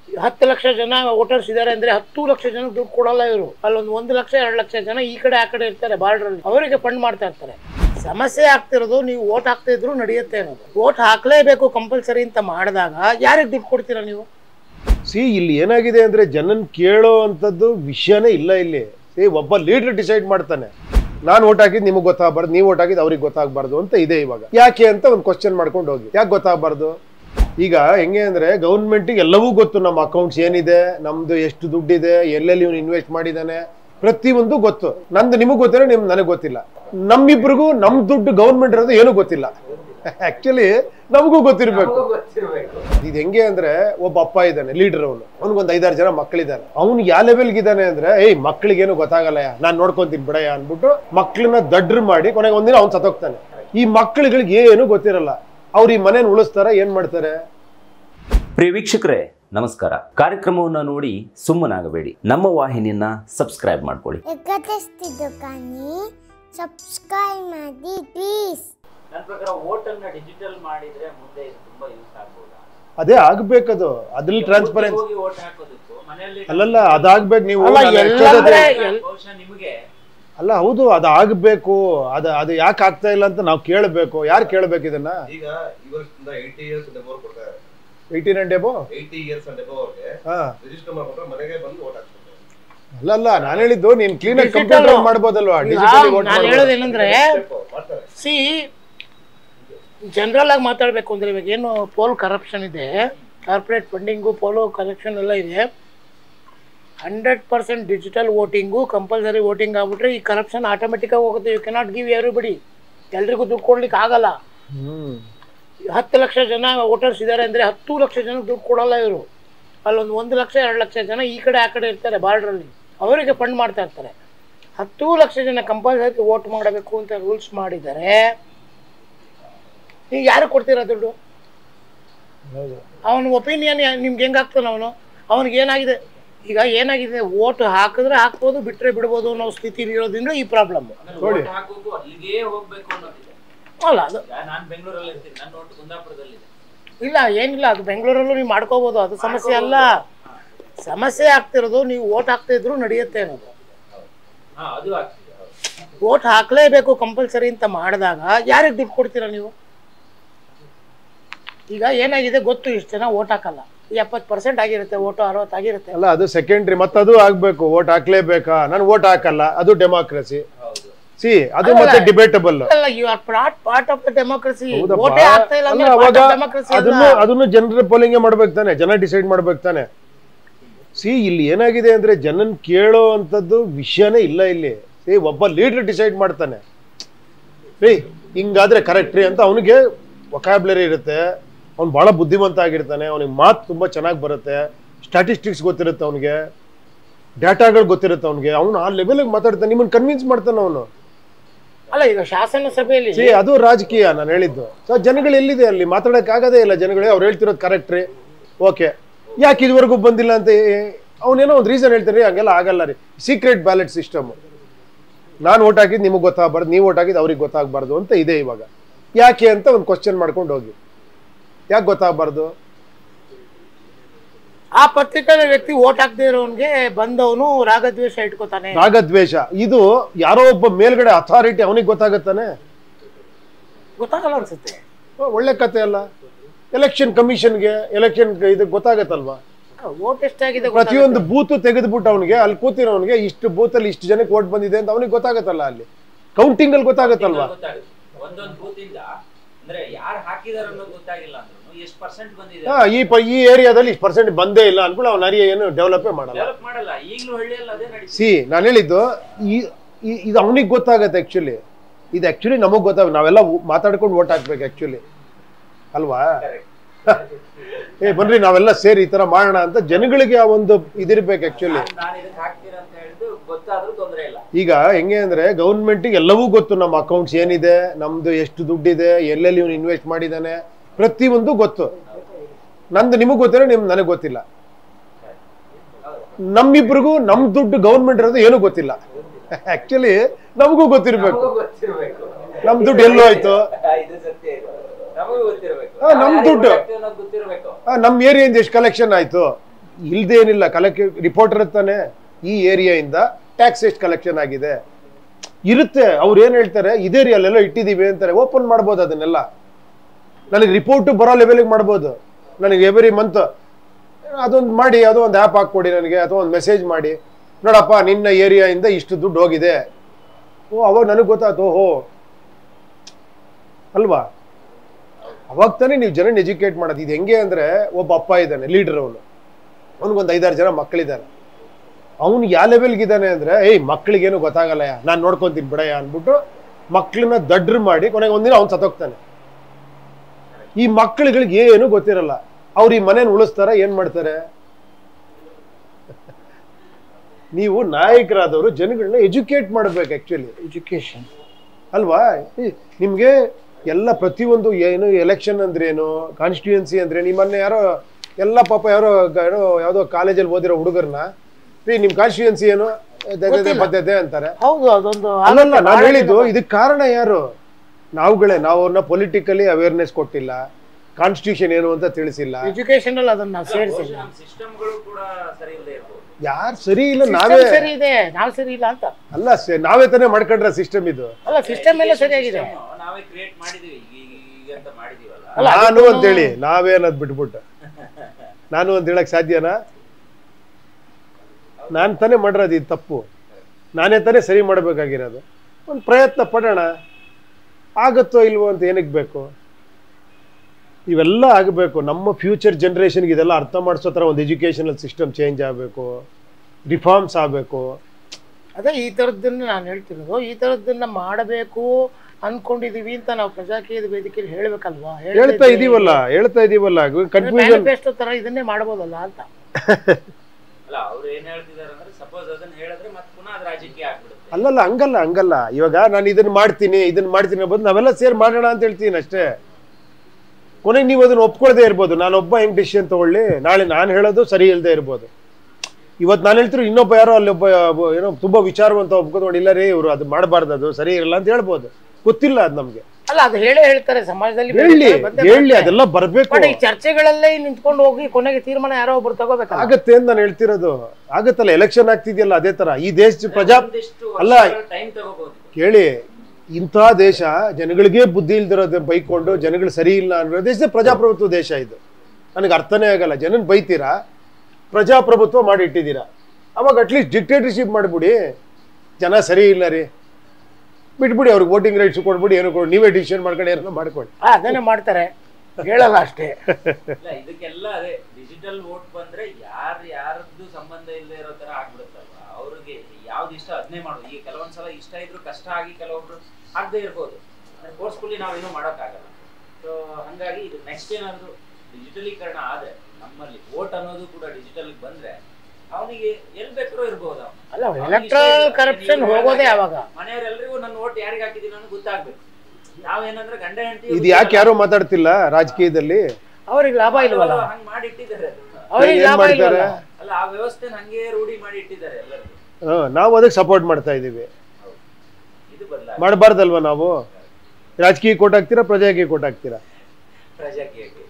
ಹತ್ತು ಲಕ್ಷ ಜನ ವೋಟರ್ಸ್ ಇದ್ದಾರೆ ಅಂದ್ರೆ ಹತ್ತು ಲಕ್ಷ ಜನ ದುಡ್ಡು ಕೊಡಲ್ಲ ಇವರು ಅಲ್ಲೊಂದು ಒಂದು ಲಕ್ಷ ಎರಡು ಲಕ್ಷ ಜನ ಈ ಕಡೆ ಆ ಕಡೆ ಇರ್ತಾರೆ ಬಾರ್ಡ್ರಲ್ಲಿ ಅವರಿಗೆ ಫಂಡ್ ಮಾಡ್ತಾ ಇರ್ತಾರೆ ಸಮಸ್ಯೆ ಆಗ್ತಿರೋದು ನೀವು ವೋಟ್ ಹಾಕ್ತಾ ಇದ್ರು ನಡೆಯುತ್ತೆ ಅನ್ನೋದು ವೋಟ್ ಹಾಕ್ಲೇಬೇಕು ಕಂಪಲ್ಸರಿ ಅಂತ ಮಾಡಿದಾಗ ಯಾರಿಗೆ ದುಡ್ಡು ಕೊಡ್ತೀರಾ ನೀವು ಸಿ ಇಲ್ಲಿ ಏನಾಗಿದೆ ಅಂದ್ರೆ ಜನನ್ ಕೇಳೋ ಅಂಥದ್ದು ವಿಷಯನೇ ಇಲ್ಲ ಇಲ್ಲಿ ಸಿ ಒಬ್ಬ ಲೀಡರ್ ಡಿಸೈಡ್ ಮಾಡ್ತಾನೆ ನಾನು ಓಟ್ ಹಾಕಿದ್ ನಿಮಗೆ ಗೊತ್ತಾಗಬಾರ್ದು ನೀವು ಓಟ್ ಹಾಕಿದ್ ಅವ್ರಿಗೆ ಗೊತ್ತಾಗಬಾರ್ದು ಅಂತ ಇದೆ ಇವಾಗ ಯಾಕೆ ಅಂತ ಒಂದು ಕ್ವಶನ್ ಮಾಡ್ಕೊಂಡು ಹೋಗಿ ಯಾಕೆ ಗೊತ್ತಾಗಬಾರ್ದು ಈಗ ಹೆಂಗೆ ಅಂದ್ರೆ ಗೌರ್ಮೆಂಟಿಗೆ ಎಲ್ಲವೂ ಗೊತ್ತು ನಮ್ಮ ಅಕೌಂಟ್ಸ್ ಏನಿದೆ ನಮ್ದು ಎಷ್ಟು ದುಡ್ಡಿದೆ ಎಲ್ಲೆಲ್ಲಿ ಇವನು ಇನ್ವೆಸ್ಟ್ ಮಾಡಿದ್ದಾನೆ ಪ್ರತಿಯೊಂದು ಗೊತ್ತು ನಂದು ನಿಮಗೆ ಗೊತ್ತಿಲ್ಲ ನಿಮ್ ನನಗೆ ಗೊತ್ತಿಲ್ಲ ನಮ್ಮಿಬ್ರಿಗೂ ನಮ್ ದುಡ್ಡು ಗೌರ್ಮೆಂಟ್ ಇರೋದು ಏನೂ ಗೊತ್ತಿಲ್ಲ ಆಕ್ಚುಲಿ ನಮಗೂ ಗೊತ್ತಿರ್ಬೇಕು ಇದು ಹೆಂಗೆ ಅಂದ್ರೆ ಒಬ್ಬ ಅಪ್ಪ ಇದ್ದಾನೆ ಲೀಡರ್ ಅವನು ಅವ್ನಿಗೊಂದು ಐದಾರು ಜನ ಮಕ್ಕಳಿದ್ದಾರೆ ಅವ್ನು ಯಾವ ಲೆವೆಲ್ಗೆ ಇದ್ದಾನೆ ಅಂದ್ರೆ ಏಯ್ ಮಕ್ಳಿಗೇನು ಗೊತ್ತಾಗಲ್ಲ ನಾನು ನೋಡ್ಕೊಂತೀನಿ ಬಿಡಯ್ಯ ಅನ್ಬಿಟ್ಟು ಮಕ್ಳನ್ನ ದಡ್ರು ಮಾಡಿ ಕೊನೆಗೆ ಒಂದಿನ ಅವ್ನು ಸತ್ತೋಗ್ತಾನೆ ಈ ಮಕ್ಳುಗಳಿಗೆ ಏನು ಗೊತ್ತಿರಲ್ಲ ಅವ್ರು ಈ ಮನೇನ ಉಳಿಸ್ತಾರ ಏನ್ ಮಾಡ್ತಾರೆ ಪ್ರಿಯ ವೀಕ್ಷಕರೇ ನಮಸ್ಕಾರ ಕಾರ್ಯಕ್ರಮವನ್ನು ನೋಡಿ ಸುಮ್ಮನಾಗಬೇಡಿ ನಮ್ಮ ವಾಹಿನಿಯನ್ನ ಸಬ್ಸ್ಕ್ರೈಬ್ ಮಾಡ್ಕೊಳ್ಳಿ ಎಕತೆಸ್ತಿದ್ದು ಕಾನಿ ಸಬ್ಸ್ಕ್ರೈಬ್ ಮಾಡಿ ಪ್ಲೀಸ್ ನನ್ನ ಪ್ರಕಾರ ವೋಟನ್ನ ಡಿಜಿಟಲ್ ಮಾಡಿದ್ರೆ ಮುಂದೆ ಇದು ತುಂಬಾ ಯೂಸ್ ಆಗ್ಬೋದಾ ಅದೇ ಆಗ್ಬೇಕದು ಅದ್ರಲ್ಲಿ ಟ್ರಾನ್ಸ್ಪರೆನ್ಸ್ ಹೋಗಿ ವೋಟ್ ಹಾಕೋದಕ್ಕೂ ಮನೆಯಲ್ಲಿ ಅಲ್ಲಲ್ಲ ಅದಾಗ್ಬೇಕು ನೀವು ಅಲ್ಲ, ನಾನು ಎಲ್ಲ actually ಅಂದ್ರೆ ಅದು- ಎಲ್- ಬಹುಶಃ ನಿಮಗೆ ಅಲ್ಲ ಹೌದು ಅದು ಆಗ್ಬೇಕು ಅದ ಅದು ಯಾಕೆ ಆಗ್ತಾ ಇಲ್ಲ ಅಂತ ನಾವು ಕೇಳಬೇಕು ಯಾರು ಕೇಳಬೇಕು ಇದನ್ನ ಈಗ ಈ ವರ್ಷದಿಂದ ಏಯ್ಟಿ ಇಯರ್ಸ್ ಡೆಬೋರ್ ಕೊಡ್ತಾರೆ eighteen and above eighty years ಡೆಬೋ ಅವ್ರಿಗೆ ಹಾ ರಿಜಿಸ್ಟರ್ ಮಾಡ್ಕೊಂಡ್ರೆ ಮನೆಗೆ ಬಂದು ಓಟ್ ಹಾಕ್ತಾರೆ ಅಲ್ಲ ಅಲ್ಲ ನಾನು ಹೇಳಿದ್ದು ನೀನ್ ಕ್ಲೀನ್ ಆಗಿ Digital. ಕಂಪ್ಯೂಟರ್ ಮಾಡ್ಬೋದಲ್ವಾ ಈಗ ಡಿಜಿಟಲ್ ವೋಟ್ ನಾನು ಹೇಳೋದೇನಂದ್ರೆ ಮಾಡ್ತಾರೆ ಸಿ ಜನರಲ್ ಆಗಿ ಮಾತಾಡಬೇಕು ಅಂದ್ರೆ ಇವಾಗ ಏನು ಪೋಲ್ ಕರಪ್ಷನ್ ಇದೆ ಕಾರ್ಪೊರೇಟ್ ಫಂಡಿಂಗು ಪೋಲೋ ಕಲೆಕ್ಷನ್ ಎಲ್ಲ ಇದೆ hundred percent digital voting compulsory voting ಆಗ್ಬಿಟ್ರೆ ಈ ಕರಪ್ಷನ್ ಆಟೋಮೆಟಿಕ್ಕಾಗಿ ಹೋಗುತ್ತೆ ಯು ಕೆನಾಟ್ ಗಿವ್ ಎವ್ರಿಬಡಿ ಎಲ್ರಿಗೂ ದುಡ್ಡು ಕೊಡ್ಲಿಕ್ಕೆ ಆಗಲ್ಲ ಹ್ಮ್ ಹತ್ತು ಲಕ್ಷ ಜನ ವೋಟರ್ಸ್ ಇದ್ದಾರೆ ಅಂದರೆ ಹತ್ತು ಲಕ್ಷ ಜನ ದುಡ್ಡು ಕೊಡಲ್ಲ ಇವರು ಅಲ್ಲೊಂದು ಒಂದು ಲಕ್ಷ ಎರಡು ಲಕ್ಷ ಜನ ಈ ಕಡೆ ಆ ಕಡೆ ಇರ್ತಾರೆ ಬಾರ್ಡ್ರಲ್ಲಿ ಅವರಿಗೆ ಫಂಡ್ ಮಾಡ್ತಾ ಇರ್ತಾರೆ ಹತ್ತು ಲಕ್ಷ ಜನ ಕಂಪಲ್ಸರಿ ವೋಟ್ ಮಾಡಬೇಕು ಅಂತ ರೂಲ್ಸ್ ಮಾಡಿದ್ದಾರೆ ಈಗ ಯಾರು ಕೊಡ್ತೀರಾ ದುಡ್ಡು ಅವನ ಒಪಿನಿಯನ್ ನಿಮ್ಗೆ ಹೆಂಗಾಗ್ತಾನೆ ಅವನು ಅವನಿಗೆ ಏನಾಗಿದೆ ಈಗ ಏನಾಗಿದೆ ವೋಟ್ ಹಾಕಿದ್ರೆ ಹಾಕ್ಬೋದು ಬಿಟ್ಟರೆ ಬಿಡ್ಬೋದು ಅನ್ನೋ ಸ್ಥಿತಿಲಿ ಇರೋದ್ರಿಂದ ಈ ಪ್ರಾಬ್ಲಮ್ ನೋಡಿ. ವೋಟ್ ಹಾಕೋಕು ಅಲ್ಲಿಗೆ ಹೋಗ್ಬೇಕು ಅನ್ನೋದಿದೆ ಅಲ್ಲ ಅದು ಈಗ ನಾನು ಬೆಂಗಳೂರಲ್ಲಿ ಇರ್ತೀನಿ ನನ್ನ ನೋಟ್ ಕುಂದಾಪುರದಲ್ಲಿದೆ ಇಲ್ಲ ಏನಿಲ್ಲ ಅದು ಬೆಂಗಳೂರಲ್ಲೂ ನೀವು ಮಾಡ್ಕೋಬೋದು ಅದು ಸಮಸ್ಯೆ ಅಲ್ಲ ಸಮಸ್ಯೆ ಆಗ್ತಿರೋದು ನೀವು ವೋಟ್ ಹಾಕ್ತಾ ಇದ್ರು ನಡೆಯುತ್ತೆ ಅನ್ನೋದು ಹಾ ಅದು ಆಗ್ತಿದೆ ಹೌದು. ವೋಟ್ ಹಾಕ್ಲೇಬೇಕು ಕಂಪಲ್ಸರಿ ಅಂತ ಮಾಡಿದಾಗ ಯಾರಿಗೆ ದುಡ್ಡು ಕೊಡ್ತೀರಾ ನೀವು ಈಗ ಏನಾಗಿದೆ ಗೊತ್ತು ಇಷ್ಟು ಜನ ವೋಟ್ ಹಾಕಲ್ಲ ಎಪ್ಪತ್ತು ಪರ್ಸೆಂಟ್ ಆಗಿರುತ್ತೆ ವೋಟು ಅರವತ್ತು ಆಗಿರುತ್ತೆ ಅಲ್ಲ ಅದು ಸೆಕೆಂಡ್ರಿ ಮತ್ತದು ಆಗ್ಬೇಕು ವೋಟ್ ಹಾಕ್ಲೇಬೇಕಾ ನಾನು ವೋಟ್ ಹಾಕಲ್ಲ ಅದು ಡೆಮಾಕ್ರಸಿ ಹೌದು ಸಿ ಅದು ಮತ್ತೆ ಡಿಬೇಟಬಲ್ ಅಲ್ಲ you are part part of the democracy ವೋಟೇ ಆಗ್ತಾ ಇಲ್ಲ ಅಲ್ಲ ಅಂದ್ರೆ ಅವಾಗ part of democracy ಅದನ್ನು ಅಲ್ಲ. ಅದನ್ನು ಜನರ ಪೋಲಿಂಗ್ ಮಾಡ್ಬೇಕು ತಾನೆ ಜನ ಡಿಸೈಡ್ ಮಾಡ್ಬೇಕು ತಾನೆ ಸಿ ಇಲ್ಲಿ ಏನಾಗಿದೆ ಅಂದ್ರೆ ಜನನ್ ಕೇಳೋ ಅಂಥದ್ದು ವಿಷಯನೇ ಇಲ್ಲ ಇಲ್ಲಿ ಸಿ ಒಬ್ಬ ಲೀಡರ್ ಡಿಸೈಡ್ ಮಾಡ್ತಾನೆ ರೀ ಹಿಂಗಾದ್ರೆ ಕರೆಕ್ಟ್ ರೀ ಅಂತ ಅವನಿಗೆ ವೊಕ್ಯಾಬ್ಲರಿ ಇರುತ್ತೆ ಅವ್ನು ಬಹಳ ಬುದ್ಧಿವಂತ ಆಗಿರ್ತಾನೆ ಅವನಿಗೆ ಮಾತು ತುಂಬಾ ಚೆನ್ನಾಗಿ ಬರುತ್ತೆ ಸ್ಟ್ಯಾಟಿಸ್ಟಿಕ್ಸ್ ಗೊತ್ತಿರುತ್ತೆ ಅವನಿಗೆ ಡಾಟಾಗಳು ಗೊತ್ತಿರುತ್ತೆ ಅವನಿಗೆ ಅವನು ಆ ಲೆವೆಲ್ಗೆ ಮಾತಾಡ್ತಾನೆ ನಿಮ್ಮನ್ನು ಕನ್ವಿನ್ಸ್ ಮಾಡ್ತಾನೆ ಅವನು ಅಲ್ಲ ಈಗ ಶಾಸನ ಸಭೆಯಲ್ಲಿ ಸಿ ಅದು ರಾಜಕೀಯ ನಾನು ಹೇಳಿದ್ದು ಸೊ ಜನಗಳು ಎಲ್ಲಿದೆ ಅಲ್ಲಿ ಮಾತಾಡಕ್ ಆಗದೇ ಇಲ್ಲ ಜನಗಳೇ ಅವ್ರು ಹೇಳ್ತಿರೋದು ಕರೆಕ್ಟ್ ರೀ ಓಕೆ ಯಾಕೆ ಇದುವರೆಗೂ ಬಂದಿಲ್ಲ ಅಂತ ಅವನೇನೋ ಒಂದು ರೀಸನ್ ಹೇಳ್ತಾರೆ ಹಂಗೆಲ್ಲ ಆಗಲ್ಲ ರೀ ಸೀಕ್ರೆಟ್ ಬ್ಯಾಲೆಟ್ ಸಿಸ್ಟಮ್ ನಾನು ಓಟ್ ಹಾಕಿದ್ ನಿಮಗೆ ಗೊತ್ತಾಗಬಾರ್ದು ನೀವು ಓಟ್ ಹಾಕಿದ್ ಅವ್ರಿಗೆ ಗೊತ್ತಾಗಬಾರ್ದು ಅಂತ ಇದೆ ಇವಾಗ ಯಾಕೆ ಅಂತ ಒಂದು ಕ್ವಶನ್ ಮಾಡ್ಕೊಂಡು ಹೋಗಿ ಯಾಕೆ ಗೊತ್ತಾಗಬಾರ್ದು ಆ ಪತ್ರಿಕೆಯ ವ್ಯಕ್ತಿ ವೋಟ್ ಹಾಕದೇ ಇರೋನ್ಗೆ ಬಂದವನು ರಾಗದ್ವೇಷ ಇಟ್ಕೋತಾನೆ ರಾಗದ್ವೇಷ ಇದು ಯಾರೋ ಒಬ್ಬ ಮೇಲ್ಗಡೆ ಅಥಾರಿಟಿ ಅವನಿಗೆ ಗೊತ್ತಾಗತ್ತಾನೆ ಗೊತ್ತಾಗಲ್ಲ ಅನ್ಸುತ್ತೆ ಒಳ್ಳೆ ಕತೆ ಅಲ್ಲ ಎಲೆಕ್ಷನ್ ಕಮಿಷನ್ಗೆ ಎಲೆಕ್ಷನ್ ಇದು ಗೊತ್ತಾಗತ್ತಲ್ವಾ ವೋಟ್ ಎಷ್ಟಾಗಿದೆ ಪ್ರತಿಯೊಂದು ಬೂತ್ ತೆಗೆದ್ಬಿಟ್ಟು ಅವನಿಗೆ ಅಲ್ಲಿ ಕೂತಿರೋನಿಗೆ ಇಷ್ಟು ಬೂತ್ ಅಲ್ಲಿ ಇಷ್ಟು ಜನಕ್ಕೆ ಓಟ್ ಬಂದಿದೆ ಅಂತ ಅವನಿಗೆ ಗೊತ್ತಾಗತ್ತಲ್ಲ ಅಲ್ಲಿ ಕೌಂಟಿಂಗ್ ಅಲ್ಲಿ ಗೊತ್ತಾಗತ್ತಲ್ವಾ ಗೊತ್ತಾಗುತ್ತೆ ಒಂದೊಂದು ಬೂತ್ ಇಂದ ಅಂದ್ರೆ ಯಾರು ಹಾಕಿದಾರ ಅನ್ನೋದು ಗೊತ್ತಾಗಿಲ್ಲ ಅಂದ್ರೂ ಎಷ್ಟು ಪರ್ಸೆಂಟ್ ಬಂದಿದೆ ಹಾ ಈ ಪ ಈ ಏರಿಯಾದಲ್ಲಿ ಇಷ್ಟು ಪರ್ಸೆಂಟ್ ಬಂದೇ ಇಲ್ಲ ಅನ್ಬಿಟ್ಟು ಅವ್ನ ಅರಿಯ ಏನು ಡೆವಲಪೇ ಮಾಡಲ್ಲ ಡೆವಲಪ್ ಮಾಡಲ್ಲ ಈಗಲೂ ಹಳ್ಳಿಯಲ್ಲಿ ಅದೇ ನಡೀತಿದೆ ಸಿ ನಾನು ಹೇಳಿದ್ದು ಈ ಈ- ಇದು ಅವನಿಗೆ ಗೊತ್ತಾಗತ್ತೆ ಆಕ್ಚುಲಿ ಇದು ಆಕ್ಚುಲಿ ನಮಗ್ ಗೊತ್ತಾಗ ನಾವೆಲ್ಲ ಊ- ಮಾತಾಡ್ಕೊಂಡು ಓಟ್ ಹಾಕ್ಬೇಕು ಆಕ್ಚುಲಿ ಅಲ್ವಾ ಏ ಬನ್ರಿ ನಾವೆಲ್ಲ ಸೇರಿ ಈ ತರ ಮಾಡೋಣ ಅಂತ ಜನಗಳಿಗೆ ಆ ಒಂದು ಇದಿರ್ಬೇಕು ಆಕ್ಚುಲಿ ನಾನು ಇದಕ್ಕೆ ಹಾಕ್ತೀನಿ ಅಂತ ಹೇಳಿದ್ದು ಗೊತ್ತಾದ್ರೂ ತೊಂದರೆ ಇಲ್ಲ ಈಗ ಹೆಂಗೆ ಅಂದ್ರೆ ಗೌರ್ಮೆಂಟಿಗೆ ಎಲ್ಲವೂ ಗೊತ್ತು ನಮ್ಮ ಅಕೌಂಟ್ಸ್ ಏನಿದೆ ನಮ್ದು ಎಷ್ಟು ದುಡ್ಡಿದೆ ಎಲ್ಲೆಲ್ಲಿ ಇವನು ಇನ್ವೆಸ್ಟ್ ಮಾಡಿದ್ದಾನೆ ಪ್ರತಿಯೊಂದು ಗೊತ್ತು ನಂದು ನಿಮಗೆ ಗೊತ್ತಿಲ್ಲ ನಿಮ್ ನನಗೆ ಗೊತ್ತಿಲ್ಲ ನಮ್ಮಿಬ್ರಿಗೂ ನಮ್ ದುಡ್ಡು ಗೌರ್ಮೆಂಟ್ ಇರೋದು ಏನೂ ಗೊತ್ತಿಲ್ಲ ಆಕ್ಚುಲಿ ನಮಗೂ ಗೊತ್ತಿರ್ಬೇಕು ನಮಗೂ ಗೊತ್ತಿರ್ಬೇಕು ನಮ್ ದುಡ್ಡು ಎಲ್ಲೋ ಆಯ್ತು ಇದು ಸತ್ಯ ಇದು ನಮಗೂ ಗೊತ್ತಿರ್ಬೇಕು ಹಾ, ನಮ್ ಯಾರಿಗೆ ದುಡ್ಡು. ಕೊಡ್ಬೇಕು ಅನ್ನೋದು ಗೊತ್ತಿರ್ಬೇಕು ಆ, ನಮ್ ಏರಿಯಿಂದ ಎಷ್ಟು ಕಲೆಕ್ಷನ್ ಆಯ್ತು ಇಲ್ದೇನಿಲ್ಲ ಕಲೆಕ್ಟ್ ರಿಪೋರ್ಟರ್ ತಾನೆ ಈ ಏರಿಯಾಯಿಂದ ಟ್ಯಾಕ್ಸ್ ಎಷ್ಟು ಕಲೆಕ್ಷನ್ ಆಗಿದೆ ಇರುತ್ತೆ ಅವ್ರು ಏನ್ ಹೇಳ್ತಾರೆ ಇದೇ ಅಲ್ಲೆಲ್ಲ ಇಟ್ಟಿದೀವಿ ಅಂತಾರೆ ಓಪನ್ ಮಾಡ್ಬೋದು ಅದನ್ನೆಲ್ಲ ನನಗೆ ರಿಪೋರ್ಟ್ ಬರೋ ಲೆವೆಲ್ಗೆ ಮಾಡ್ಬೋದು ನನಗೆ ಎವ್ರಿ ಮಂತ್ ಅದೊಂದು ಮಾಡಿ ಅದೋ ಒಂದು ಆ್ಯಪ್ ಹಾಕ್ಕೊಡಿ ನನಗೆ ಅಥವಾ ಒಂದು ಮೆಸೇಜ್ ಮಾಡಿ ನೋಡಪ್ಪ ನಿನ್ನ ಏರಿಯಾಯಿಂದ ಇಷ್ಟು ದುಡ್ಡು ಹೋಗಿದೆ ಓ ಅವಾಗ ನನಗೆ ಗೊತ್ತಾಯ್ತು ಓಹೋ ಅಲ್ವಾ ಅವಾಗ ತಾನೇ ನೀವು ಜನನ ಎಜುಕೇಟ್ ಮಾಡೋದು ಇದು ಹೆಂಗೆ ಅಂದ್ರೆ ಒಬ್ಬ ಅಪ್ಪ ಇದ್ದಾನೆ ಲೀಡರ್ ಅವನು ಅವನಿಗೊಂದು ಐದಾರು ಜನ ಮಕ್ಕಳಿದ್ದಾರೆ ಅವನು ಯಾವ ಲೆವೆಲ್ಗಿದ್ದಾನೆ ಅಂದ್ರೆ ಏಯ್ ಮಕ್ಳಿಗೇನು ಗೊತ್ತಾಗಲ್ಲಯ್ಯ ನಾನು ನೋಡ್ಕೊಂತೀನಿ ಬಿಡಯ್ಯ ಅಂದ್ಬಿಟ್ಟು ಮಕ್ಳನ್ನ ದಡ್ರು ಮಾಡಿ ಕೊನೆಗೆ ಒಂದಿನ ಅವ್ನು ಸತ್ತೋಗ್ತಾನೆ ಈ ಮಕ್ಕಳುಗಳಿಗೆ ಏನು ಗೊತ್ತಿರಲ್ಲ ಅವ್ರು ಈ ಮನೇನ ಉಳಿಸ್ತಾರ ಏನ್ ಮಾಡ್ತಾರೆ ನೀವು ನಾಯಕರಾದವರು ಜನಗಳನ್ನ ಎಜುಕೇಟ್ ಮಾಡ್ಬೇಕು ಆಕ್ಚುಲಿ ಎಜುಕೇಶನ್ ಅಲ್ವಾ ಈ ನಿಮ್ಗೆ ಎಲ್ಲ ಪ್ರತಿಯೊಂದು ಏನು ಎಲೆಕ್ಷನ್ ಅಂದ್ರೆ ಏನು ಕಾನ್ಸ್ಟಿಟ್ಯೂನ್ಸಿ ಅಂದ್ರೆ ನಿಮ್ಮನ್ನ ಯಾರೋ ಎಲ್ಲ ಪಾಪ ಯಾರೋ ಗ- ಏನೋ ಯಾವ್ದೋ ಕಾಲೇಜಲ್ಲಿ ಓದಿರೋ ಹುಡುಗರನ್ನ ರೀ ನಿಮ್ ಕಾನ್ಸ್ಟಿಟ್ಯೂನ್ಸಿ ಏನು ದೆದೆ ಗೊತ್ತಿಲ್ಲ. ಪದ್ಧತಿ ಅಂತಾರೆ ಹೌದು ಅದೊಂದು ಅಲ್ಲಲ್ಲ ನಾನು ಭಾಳ ಹೇಳಿದ್ದು ಜನ- ಇದಕ್ಕೆ ಕಾರಣ ಯಾರು ನಾವುಗಳೇ ನಾವು ಅವ್ರನ್ನ ಪೊಲಿಟಿಕಲಿ ಅವೇರ್ನೆಸ್ ಕೊಟ್ಟಿಲ್ಲ ಕಾನ್ಸ್ಟಿಟ್ಯೂಷನ್ ಏನು ಅಂತ ತಿಳಿಸಿಲ್ಲ ಎಜುಕೇಶನ್ ಅಲ್ಲಿ ಅದನ್ನ ನಾವು ಸೇರಿಸಿಲ್ಲ ನಮ್ಮ ಸಿಸ್ಟಮ್ಗಳು ಕೂಡ ಸರಿ ಇಲ್ಲದೆ ಇರ್ಬೋದು ಯಾರು ಸರಿ ಇಲ್ಲ System ನಾವೇ ಸರಿ ಇದೆ ನಾವು ಸರಿ ಇಲ್ಲ ಅಂತ ಅಲ್ಲ ಸೆ- ನಾವೇ ತಾನೇ ಮಾಡ್ಕೊಂಡ್ರೆ ಸಿಸ್ಟಮ್ ಇದು ಅಲ್ಲ ಸಿಸ್ಟಮ್ ಎಲ್ಲ ಸರಿಯಾಗಿದೆ System ನಾವೇ ಕ್ರಿಯೇಟ್ ಮಾಡಿದೀವಿ ಈಗ ಈಗ ಅಂತ ಮಾಡಿದೀವಲ್ಲ ಅಲ್ಲ, ನಾನು ಅದಕ್ಕೂನು- ಅಂತೇಳಿ ನಾವೇ ಅನ್ನೋದು ಬಿಟ್ಬಿಟ್ಟು ನಾನು ಅಂತ ಹೇಳಕ್ ಸಾಧ್ಯನಾ ನಾನು ತಾನೇ ಮಾಡಿರೋದು ಇದು ತಪ್ಪು ನಾನೇ ತಾನೇ ಸರಿ ಮಾಡಬೇಕಾಗಿರೋದು ಒಂದು ಪ್ರಯತ್ನ ಪಡೋಣ ಆಗುತ್ತೋ ಇಲ್ವೋ ಅಂತ ಏನಕ್ಕೆ ಬೇಕು ಇವೆಲ್ಲ ಆಗಬೇಕು ನಮ್ಮ ಫ್ಯೂಚರ್ ಜನ್ರೇಷನ್ಗೆ ಇದೆಲ್ಲ ಅರ್ಥ ಮಾಡಿಸೋ ಥರ ಒಂದು ಎಜುಕೇಷನಲ್ ಸಿಸ್ಟಮ್ ಚೇಂಜ್ ಆಗಬೇಕು ರಿಫಾರ್ಮ್ಸ್ ಆಗಬೇಕು ಅದೇ ಈ ಥರದ್ದನ್ನ ನಾನು ಹೇಳ್ತಿರೋದು ಈ ಥರದ್ದನ್ನ ಮಾಡಬೇಕು ಅನ್ಕೊಂಡಿದೀವಿ ಅಂತ ನಾವು ಪ್ರಜಾಕೀಯದ ವೇದಿಕೆಯಲ್ಲಿ ಹೇಳ್ಬೇಕಲ್ವಾ ಹೇಳ್ತಾ ಇದೀವಲ್ಲ ಹೇಳ್ತಾ ಇದೀವಲ್ಲ ಕನ್ಫ್ಯೂಷನ್ ಮ್ಯಾನಿಫೆಸ್ಟೋ ತರ ಇದನ್ನೇ ಮಾಡ್ಬೋದಲ್ಲ ಅಂತ ಅಲ್ಲ ಅವ್ರು ಏನ್ ಹೇಳ್ತಿದಾರೆ ಅಂದ್ರೆ ಸಪೋಸ್ ಅದನ್ನ ಹೇಳಿದ್ರೆ ಮತ್ತೆ ಪುನಃ ಅದು ರಾಜಕೀಯ ಆಗ್ಬಿಡುತ್ತೆ ಅಲ್ಲಲ್ಲ ಹಂಗಲ್ಲ ಹಂಗಲ್ಲ ಇವಾಗ ನಾನು ಇದನ್ನ ಮಾಡ್ತೀನಿ ಇದನ್ನ ಮಾಡ್ತೀನಿ ಅನ್ನೋದು ನಾವೆಲ್ಲ ಸೇರಿ ಮಾಡೋಣ ಅಂತ ಹೇಳ್ತೀನಿ ಅಷ್ಟೇ ಕೊನೆಗೆ ನೀವು ಅದನ್ನ ಒಪ್ಕೊಳ್ದೇ ಇರ್ಬೋದು ನಾನು ಒಬ್ಬ ಹೆಂಗ್ ಡಿಸಿಷನ್ ತಗೊಳ್ಳಿ ನಾಳೆ ನಾನು ಹೇಳೋದು ಸರಿ ಇಲ್ಲದೆ ಇರ್ಬೋದು ಇವತ್ತು ನಾನು ಹೇಳ್ತಿರೋ ಇನ್ನೊಬ್ಬ ಯಾರೋ ಅಲ್ಲಿ ಒಬ್ಬ ಒಬ್ಬ ಏನೋ ತುಂಬಾ ವಿಚಾರವಂತ ಒಪ್ಕೊಂಡು ಇಲ್ಲ ರೀ ಇವರು ಅದು ಮಾಡಬಾರ್ದು ಅದು ಸರಿ ಇರಲ್ಲ ಅಂತ ಹೇಳ್ಬೋದು ಗೊತ್ತಿಲ್ಲ ಅದು ನಮ್ಗೆ ಅಲ್ಲ ಅದು ಹೇಳೇ ಹೇಳ್ತಾರೆ ಸಮಾಜದಲ್ಲಿ ಹೇಳಿ ಬೆಳೀತಾರೆ, ಬಂದೇ ಹೇಳಿ ಬರ್ತಾರೆ. ಅದೆಲ್ಲ ಬರ್ಬೇಕು ಬಟ್ ಈ ಚರ್ಚೆಗಳಲ್ಲೇ ನಿಂತ್ಕೊಂಡು ಹೋಗಿ ಕೊನೆಗೆ ತೀರ್ಮಾನ ಯಾರೋ ಒಬ್ರು ತಗೋಬೇಕಲ್ಲ ಆಗತ್ತೆ ಅಂತ ನಾನು ಹೇಳ್ತಿರೋದು ಆಗತ್ತಲ್ಲ ಎಲೆಕ್ಷನ್ ಆಗ್ತಿದೆಯಲ್ಲ ಅದೇ ತರ ಈ ದೇಶ ಪ್ರಜಾ ಒಂದಿಷ್ಟು ಅಲ್ಲ. ಟೈಮ್ ತಗೋಬಹುದು ಕೇಳಿ ಇಂಥ ದೇಶ ಜನಗಳಿಗೆ ಬುದ್ಧಿ ಇಲ್ದಿರೋದು ಬೈಕೊಂಡು ಜನಗಳು ಸರಿ ಇಲ್ಲ ಅನ್ನೋ ದೇಶ ಪ್ರಜಾಪ್ರಭುತ್ವ ದೇಶ ಇದು ನನಗೆ ಅರ್ಥನೇ ಆಗಲ್ಲ ಜನನ್ ಬೈತೀರಾ ಪ್ರಜಾಪ್ರಭುತ್ವ ಮಾಡಿ ಇಟ್ಟಿದ್ದೀರಾ ಅವಾಗ ಅಟ್ಲೀಸ್ಟ್ ಡಿಕ್ಟೇಟರ್ಶಿಪ್ ಮಾಡಿಬಿಡಿ ಜನ ಸರಿ ಇಲ್ಲ ರೀ ಬಿಟ್ಬಿಡಿ ಅವ್ರಿಗೆ ವೋಟಿಂಗ್ ರೈಟ್ಸ್ ಕೊಡ್ಬಿಡಿ ಏನೋ ಕೊಡಿ ನೀವೇ ಡಿಸಿಷನ್ ಮಾಡ್ಕೊಂಡು ಏನೋ ಮಾಡ್ಕೊಳ್ಳಿ ಆ, ಅದನ್ನೇ ಮಾಡ್ತಾರೆ ಹೇಳಲ್ಲ ಅಷ್ಟೇ ಇಲ್ಲ ಇದಕ್ಕೆಲ್ಲ ಅದೇ ಡಿಜಿಟಲ್ ವೋಟ್ ಬಂದ್ರೆ ಯಾರು ಯಾರದ್ದು ಸಂಬಂಧ ಇಲ್ಲದೆ ಇರೋ ತರ ಆಗ್ಬಿಡುತ್ತಲ್ವಾ ಅವ್ರಿಗೆ ಯಾವ್ದು ಇಷ್ಟ ಅದನ್ನೇ ಮಾಡೋದು ಈಗ ಕೆಲವೊಂದ್ಸಲ ಇಷ್ಟ ಇದ್ರು ಕಷ್ಟ ಆಗಿ ಕೆಲವೊಬ್ರು ಆಗದೆ ಇರ್ಬೋದು ಫೋರ್ಸ್ಫುಲ್ಲಿ ನಾವೇನು ಮಾಡೋಕ್ಕಾಗಲ್ಲ ಸೊ ಹಂಗಾಗಿ ಇದು ನೆಕ್ಸ್ಟ್ ಏನಾದ್ರು ಡಿಜಿಟಲೀಕರಣ ಆದ್ರೆ ನಮ್ಮಲ್ಲಿ ವೋಟ್ ಅನ್ನೋದು ಕೂಡ ಡಿಜಿಟಲ್ ಬಂದ್ರೆ ಅವನಿಗೆ ಎಲ್ ಬೇಕಾದ್ರೂ ಇರ್ಬೋದು ಅವ್ನು. ಅಲ್ಲ ಅವ್ನಿಗೆ ಇಷ್ಟ ಎಲೆಕ್ಟ್ರಲ್ ಇದೆ. ಕರಪ್ಷನ್ ನೀವು ಹೋಗೋದೇ ಹೇಳ್ದಾಗೆ ಯಾವಾಗ ಮನೆಯವರೆಲ್ಲರಿಗೂ ನನ್ನ ವೋಟ್ ಯಾರಿಗೆ ಹಾಕಿದೀನಿ ಅನ್ನೋದು ಗೊತ್ತಾಗ್ಬೇಕು ನಾವೇನಂದ್ರೆ ಗಂಡ ಹೆಂಡತಿ ಇದು ಯಾಕೆ ಯಾರು ಮಾತಾಡ್ತಿಲ್ಲ ರಾಜಕೀಯದಲ್ಲಿ ಅವ್ರಿಗೆ ಲಾಭ ಇಲ್ವಲ್ಲ ಹಂಗ್ ಮಾಡಿ ಇಟ್ಟಿದ್ದಾರೆ ಅವ್ರಿಗೆ ಏನ್ ಲಾಭ ಮಾಡ್ತಾರೆ? ಇಲ್ವಲ್ಲ ಅಲ್ಲ ಆ ವ್ಯವಸ್ಥೆನ ಹಂಗೆ ರೂಢಿ ಮಾಡಿ ಇಟ್ಟಿದ್ದಾರೆ ಎಲ್ಲರಿಗೂ ಹಾ, ನಾವು ಅದಕ್ಕೆ ಸಪೋರ್ಟ್ ಮಾಡ್ತಾ ಇದ್ದೀವಿ ಇದು ಬದಲ ಮಾಡಬಾರ್ದಲ್ವಾ ನಾವು ರಾಜಕೀಯ ಕೋಟ್ ಹಾಕ್ತೀರಾ ಪ್ರಜಾಕೀಯ ಕೋಟ್ ಹಾಕ್ತೀರಾ ಪ್ರಜಾಕೀಯಕ್ಕೆ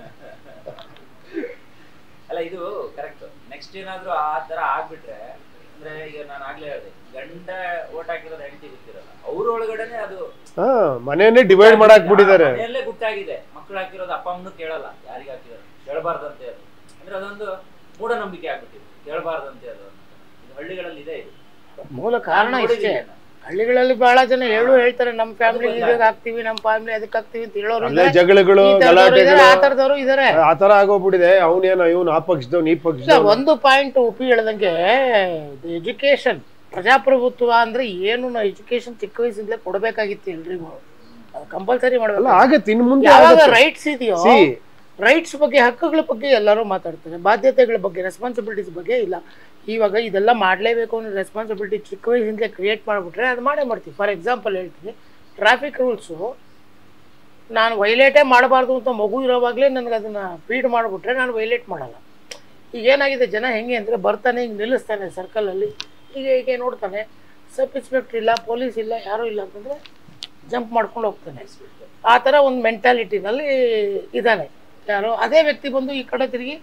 ಅಲ್ಲ ಇದು ಕರೆಕ್ಟ್ ನೆಕ್ಸ್ಟ್ ಏನಾದ್ರೂ ಆ ತರ ಆಗ್ಬಿಟ್ರೆ ಅಂದ್ರೆ ಈಗ ನಾನು ಆಗ್ಲೇ ಹೇಳಿದೆ ಗಂಡ ಓಟ್ ಹಾಕಿರೋದು ಹೆಂಡತಿ ಗೊತ್ತಿರಲ್ಲ ಅವ್ರ ಒಳಗಡೆನೆ ಅದು ಹಾ ಮನೆಯನ್ನೇ ಡಿವೈಡ್ ಮಾಡಾಕ್ಬಿಟ್ಟಿದ್ದಾರೆ ಮನೆಯಲ್ಲೇ ಗುಟ್ಟಾಗಿದೆ ಮಕ್ಕಳು ಹಾಕಿರೋದು ಅಪ್ಪ ಅಮ್ಮನು ಕೇಳಲ್ಲ ಯಾರಿಗೆ ಹಾಕಿರೋದು ಕೇಳಬಾರ್ದಂತೆ ಅದು ಅಂದ್ರೆ ಅದೊಂದು ಮೂಢನಂಬಿಕೆ ಆಗ್ಬಿಟ್ಟಿದೆ ಕೇಳಬಾರ್ದಂತೆ ಅದು ಇದು ಹಳ್ಳಿಗಳಲ್ಲಿ ಇದೆ ಇದು ಮೂಲ ಕಾರಣ ನಾನ್ ಇಷ್ಟೇ ನೋಡಿದ್ದೀನಿ ನಾನು. ಹಳ್ಳಿಗಳಲ್ಲಿ ಬಹಳ ಜನ ಹೇಳು ಹೇಳ್ತಾರೆ ನಮ್ಮ ಫ್ಯಾಮಿಲಿ ಇದಾಗ ಹಾಕ್ತಿವಿ ನಮ್ಮ ಫ್ಯಾಮಿಲಿ ಅದಕ್ಕೆ ಹಾಕ್ತಿವಿ ಅಂತ ಹೇಳೋರು ಅಲ್ಲೇ ಇದ್ದಾರೆ. ಜಗಳಗಳು ಈ ಥರದವ್ರು ಇದ್ದಾರೆ, ಗಲಾಟೆಗಳು ಆ ಥರದವ್ರು ಇದಾರೆ ಆ ತರ ಆಗೋಗ್ಬಿಟ್ಟಿದೆ ಅವನೇನೋ ಇವನು ಆ ಪಕ್ಷದವ್ನು ಈ ಇಲ್ಲ, ಪಕ್ಷದವ್ನು ಒಂದು ಪಾಯಿಂಟ್ ಉಪಿ ಹೇಳ್ದಂಗೆ ಎಜುಕೇಶನ್ ಪ್ರಜಾಪ್ರಭುತ್ವ ಅಂದ್ರೆ ಏನು ನಾವು ಎಜುಕೇಶನ್ ಚಿಕ್ಕ ವಯಸ್ಸಿಂದಲೇ ಕೊಡಬೇಕಾಗಿತ್ತು ಎಲ್ರಿಗೂ ಅದು ಕಂಪಲ್ಸರಿ ಅಲ್ಲ ಮಾಡಬೇಕು ಆಗತ್ತೆ ಇನ್ ಮುಂದೆ ಯಾವಾಗ ಆಗತ್ತೆ. ರೈಟ್ಸ್ ಇದೆಯೋ See, ರೈಟ್ಸ್ ಬಗ್ಗೆ ಹಕ್ಕುಗಳ ಬಗ್ಗೆ ಎಲ್ಲರೂ ಮಾತಾಡ್ತಾರೆ ಬಾಧ್ಯತೆಗಳ ಬಗ್ಗೆ ರೆಸ್ಪಾನ್ಸಿಬಿಲಿಟೀಸ್ ಬಗ್ಗೆ ಇಲ್ಲ ಇವಾಗ ಇದೆಲ್ಲ ಮಾಡಲೇಬೇಕು ಅನ್ನೋ ರೆಸ್ಪಾನ್ಸಿಬಿಲಿಟಿ ಚಿಕ್ಕ ವಯಸ್ಸಿಂದಲೇ ಕ್ರಿಯೇಟ್ ಮಾಡಿಬಿಟ್ರೆ ಅದು ಮಾಡೇ ಮಾಡ್ತೀವಿ ಫಾರ್ ಎಕ್ಸಾಂಪಲ್ ಹೇಳ್ತೀನಿ ಟ್ರಾಫಿಕ್ ರೂಲ್ಸು ನಾನು ವೈಲೇಟೇ ಮಾಡಬಾರ್ದು ಅಂತ ಮಗು ಇರೋವಾಗಲೇ ನನಗೆ ಅದನ್ನು ಫೀಡ್ ಮಾಡಿಬಿಟ್ರೆ ನಾನು ವೈಲೇಟ್ ಮಾಡಲ್ಲ ಈಗ ಏನಾಗಿದೆ ಜನ ಹೆಂಗೆ ಅಂದರೆ ಬರ್ತಾನೆ ಹಿಂಗೆ ನಿಲ್ಲಿಸ್ತಾನೆ ಸರ್ಕಲಲ್ಲಿ ಈಗ ಹೀಗೆ ನೋಡ್ತಾನೆ ಸಬ್ ಇನ್ಸ್ಪೆಕ್ಟರ್ ಇಲ್ಲ ಪೊಲೀಸ್ ಇಲ್ಲ ಯಾರೂ ಇಲ್ಲ ಅಂತಂದರೆ ಜಂಪ್ ಮಾಡ್ಕೊಂಡು ಹೋಗ್ತಾನೆ ಆ ಥರ ಒಂದು ಮೆಂಟಾಲಿಟಿನಲ್ಲಿ ಇದ್ದಾನೆ ಯಾರೋ ಅದೇ ವ್ಯಕ್ತಿ ಬಂದು ಈ ಕಡೆ ತಿರುಗಿ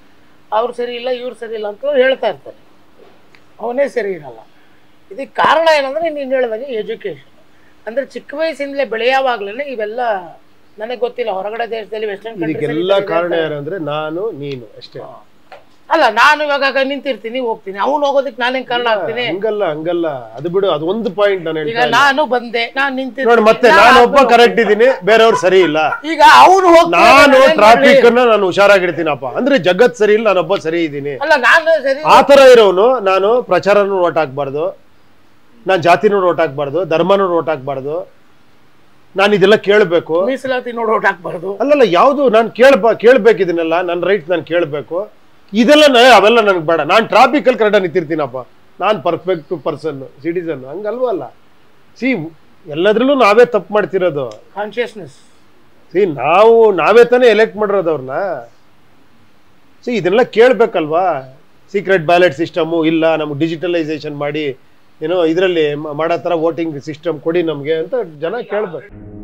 ಅವ್ರು ಸರಿ ಇಲ್ಲ ಇವ್ರು ಸರಿ ಇಲ್ಲ ಅಂತ ಹೇಳ್ತಾ ಇರ್ತಾರೆ ಅವನೇ ಸರಿ ಇರಲ್ಲ ಇದಕ್ಕೆ ಕಾರಣ ಏನಂದ್ರೆ ನೀನು ಹೇಳ್ದಂಗೆ ಎಜುಕೇಷನ್ ಅಂದ್ರೆ ಚಿಕ್ಕ ವಯಸ್ಸಿಂದಲೇ ಬೆಳೆಯೋವಾಗ್ಲೇ ಇವೆಲ್ಲ ನನಗೆ ಗೊತ್ತಿಲ್ಲ ಹೊರಗಡೆ ದೇಶದಲ್ಲಿ ವೆಸ್ಟರ್ನ್ ಇದಕ್ಕೆಲ್ಲ ಕಾರಣ ಯಾರು ಅಂದ್ರೆ ನಾನು ನೀನು ಅಷ್ಟೇ ಅಲ್ಲ ನಾನು ಇವಾಗ ನಿಂತಿರ್ತೀನಿ ಹೋಗ್ತೀನಿ ಅವ್ನು ಹೋಗೋದಕ್ಕೆ ನಾನೇನ್ ಕಾರಣ ಆಗ್ತೀನಿ ಹಂಗಲ್ಲ ಹಂಗಲ್ಲ ಅದು ಬಿಡು ಅದು ಒಂದು ಪಾಯಿಂಟ್ ನಾನು ಈಗ ಹೇಳ್ತಾ ಇಲ್ಲ. ನಾನು ಬಂದೆ ನಾನು ನಿಂತಿರ್ತೀನಿ ನೋಡಿ ಮತ್ತೆ ನಾನು ನಾನು ಒಬ್ಬ ಆದ್ಮೇಲೆ ಕರೆಕ್ಟ್ ಇದ್ದೀನಿ ಬೇರೆಯವ್ರು ಸರಿ ಇಲ್ಲ ಈಗ ಅವನು ನಾನು ಟ್ರಾಫಿಕ್ ಅನ್ನ ನಾನು ಹುಷಾರಾಗಿರ್ತೀನಪ್ಪ ಅಂದ್ರೆ ಜಗತ್ ಸರಿ ಇಲ್ಲ ನಾನೊಬ್ಬ ಸರಿ ಇದ್ದೀನಿ ಅಲ್ಲ ನಾನು ಸರಿ ಆ ತರ ಇರೋನು ನಾನು ಪ್ರಚಾರನೂ ಓಟ್ ಹಾಕ್ಬಾರ್ದು ನಾನು ಜಾತಿನೂ ಓಟ್ ಹಾಕ್ಬಾರ್ದು ಧರ್ಮನೂ ಓಟ್ ಹಾಕ್ಬಾರ್ದು ನಾನು ಇದೆಲ್ಲ ಕೇಳಬೇಕು ಮೀಸಲಾತಿ ನೋಡಿ ಓಟ್ ಹಾಕ್ಬಾರ್ದು ಅಲ್ಲಲ್ಲ ಯಾವುದು ನಾನು ಕೇಳ್ಬ ಕೇಳ್ಬೇಕು ಇದನ್ನೆಲ್ಲ ನನ್ನ ರೈಟ್ ನಾನು ಕೇಳಬೇಕು ಇದೆಲ್ಲ ನ- ಅವೆಲ್ಲ ನನಗೆ ಬೇಡ ನಾನು ಟ್ರಾಫಿಕಲ್ಲಿ ಕರೆಕ್ಟಾಗಿ ನಿಂತಿರ್ತೀನಪ್ಪ ನಾನು ಪರ್ಫೆಕ್ಟ್ ಪರ್ಸನ್ ಸಿಟಿಸನ್ ಹಂಗಲ್ವಲ್ಲ ಸಿ ಎಲ್ಲದ್ರಲ್ಲೂ ನಾವೇ ತಪ್ಪು ಮಾಡ್ತಿರೋದು ಕಾನ್ಶಿಯಸ್ನೆಸ್ ಸಿ ನಾವು ನಾವೇ ತಾನೇ ಎಲೆಕ್ಟ್ ಮಾಡಿರೋದು ಅವ್ರನ್ನ ಸಿ ಇದನ್ನೆಲ್ಲ ಕೇಳಬೇಕಲ್ವಾ ಸೀಕ್ರೆಟ್ ಬ್ಯಾಲೆಟ್ ಸಿಸ್ಟಮು ಇಲ್ಲ ನಮ್ಗೆ ಡಿಜಿಟಲೈಸೇಷನ್ ಮಾಡಿ ಏನೋ ಇದರಲ್ಲಿ ಮಾಡೋ ಥರ ವೋಟಿಂಗ್ ಸಿಸ್ಟಮ್ ಕೊಡಿ ನಮಗೆ ಅಂತ ಜನ ಕೇಳ್ಬೇಕು